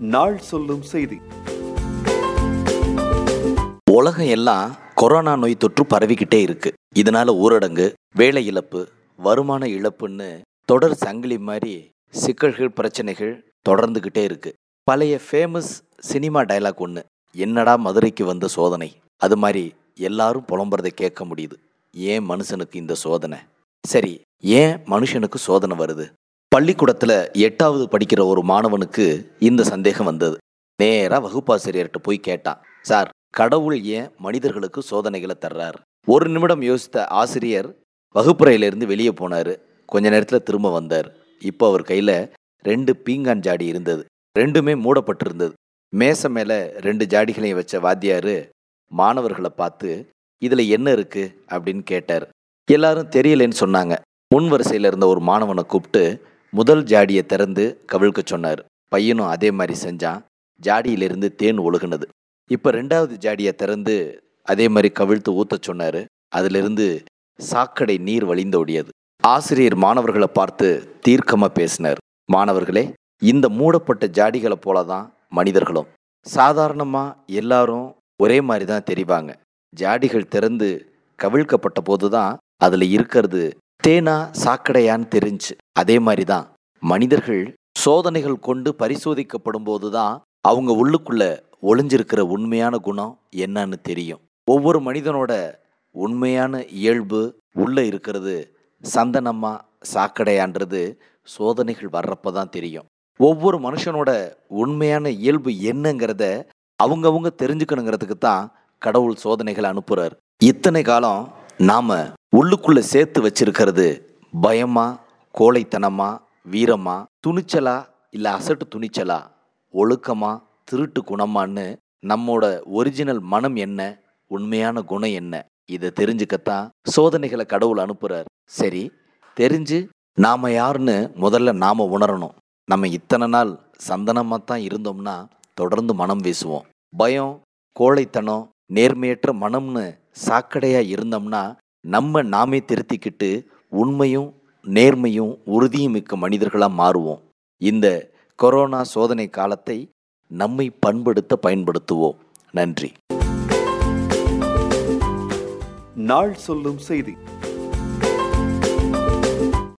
நாள் சொல்லும் செய்தி உலகம் எல்லாம் கொரோனா நோய் தொற்று பரவிக்கிட்டே இருக்கு இதனால ஊரடங்கு வேலை இழப்பு வருமான இழப்புன்னு தொடர் சங்கிலி மாதிரி சிக்கல்கள் பிரச்சனைகள் தொடர்ந்துக்கிட்டே இருக்கு பழைய ஃபேமஸ் சினிமா டயலாக் ஒன்று என்னடா மதுரைக்கு வந்த சோதனை அது மாதிரி எல்லாரும் புலம்புறதை கேட்க முடியுது ஏன் மனுஷனுக்கு இந்த சோதனை சரி ஏன் மனுஷனுக்கு சோதனை வருது பள்ளிக்கூடத்தில் எட்டாவது படிக்கிற ஒரு மாணவனுக்கு இந்த சந்தேகம் வந்தது நேராக வகுப்பாசிரியர்கிட்ட போய் கேட்டான் சார் கடவுள் ஏன் மனிதர்களுக்கு சோதனைகளை தர்றார் ஒரு நிமிடம் யோசித்த ஆசிரியர் வகுப்பறையிலிருந்து வெளியே போனார் கொஞ்ச நேரத்தில் திரும்ப வந்தார் இப்போ அவர் கையில் ரெண்டு பீங்கான் ஜாடி இருந்தது ரெண்டுமே மூடப்பட்டிருந்தது மேசை மேலே ரெண்டு ஜாடிகளையும் வச்ச வாத்தியார் மாணவர்களை பார்த்து இதில் என்ன இருக்கு அப்படின்னு கேட்டார் எல்லாரும் தெரியலன்னு சொன்னாங்க முன் வரிசையில் இருந்த ஒரு மாணவனை கூப்பிட்டு முதல் ஜாடியை திறந்து கவிழ்க்க சொன்னார் பையனும் அதே மாதிரி செஞ்சான் ஜாடியிலிருந்து தேன் ஒழுகுனது இப்போ ரெண்டாவது ஜாடியை திறந்து அதே மாதிரி கவிழ்த்து ஊத்த சொன்னார் அதிலிருந்து சாக்கடை நீர் வழிந்தோடியது ஆசிரியர் மாணவர்களை பார்த்து தீர்க்கமாக பேசினார் மாணவர்களே இந்த மூடப்பட்ட ஜாடிகளை போல தான் மனிதர்களும் சாதாரணமாக எல்லாரும் ஒரே மாதிரி தான் தெரிவாங்க ஜாடிகள் திறந்து கவிழ்க்கப்பட்ட போது தான் அதில் இருக்கிறது தேனா சாக்கடையான்னு தெரிஞ்சு அதே மாதிரி தான் மனிதர்கள் சோதனைகள் கொண்டு பரிசோதிக்கப்படும் போது தான் அவங்க உள்ளுக்குள்ள ஒளிஞ்சிருக்கிற உண்மையான குணம் என்னன்னு தெரியும் ஒவ்வொரு மனிதனோட உண்மையான இயல்பு உள்ள இருக்கிறது சந்தனமா சாக்கடையான்றது சோதனைகள் வர்றப்ப தான் தெரியும் ஒவ்வொரு மனுஷனோட உண்மையான இயல்பு என்னங்கிறத அவங்கவுங்க தெரிஞ்சுக்கணுங்கிறதுக்கு தான் கடவுள் சோதனைகளை அனுப்புறார் இத்தனை காலம் நாம உள்ளுக்குள்ள சேர்த்து வச்சிருக்கிறது பயமா கோழைத்தனமா வீரமா துணிச்சலா இல்ல அசட்டு துணிச்சலா ஒழுக்கமா திருட்டு குணமான்னு நம்மோட ஒரிஜினல் மனம் என்ன உண்மையான குணம் என்ன இதை தெரிஞ்சுக்கத்தான் சோதனைகளை கடவுள் அனுப்புறார் சரி தெரிஞ்சு நாம யாருன்னு முதல்ல நாம உணரணும் நம்ம இத்தனை நாள் சந்தனமா தான் இருந்தோம்னா தொடர்ந்து மனம் வீசுவோம் பயம் கோழைத்தனம் நேர்மையற்ற மனம்னு சாக்கடையா இருந்தோம்னா நம்ம நாமே திருத்திக்கிட்டு உண்மையும் நேர்மையும் உறுதியும் மிக்க மனிதர்களாக மாறுவோம் இந்த கொரோனா சோதனை காலத்தை நம்மை பண்படுத்த பயன்படுத்துவோம் நன்றி நாள் சொல்லும் செய்தி